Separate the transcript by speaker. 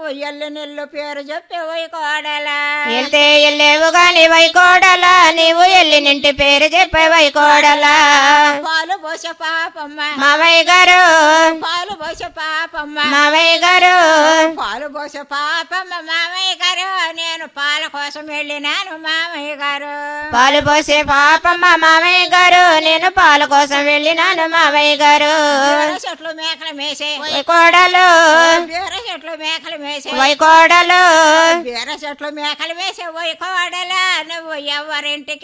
Speaker 1: నువ్వు ఎల్లు నిల్లు పేరు చెప్పి పోయి కోడలా
Speaker 2: వెళ్తే వెళ్ళేవు గాని వైకోడలా నీవు వెళ్ళి నింటి పేరు చెప్పే వైకోడలా
Speaker 1: పాలు పోసే పాపమ్మ
Speaker 2: మావయ్య గారు
Speaker 1: పాలు పోసే పాపమ్మ
Speaker 2: మావయ్య గారు
Speaker 1: పాలు పోసే పాపమ్మ మామయ్య గారు నేను పాల కోసం వెళ్ళినాను మామయ్య గారు
Speaker 2: పాలు పోసే పాపమ్మ మావయ్య గారు నేను పాల కోసం వెళ్ళినాను మావయ్య గారు
Speaker 1: బీర చెట్లు మేకలు మేసే
Speaker 2: వైకోడలు
Speaker 1: బీర చెట్లు మేకలు మేసే
Speaker 2: వైకోడలు
Speaker 1: బీర చెట్లు మేకలు వేసే పోయి కోడలా నువ్వు ఎవరింటికి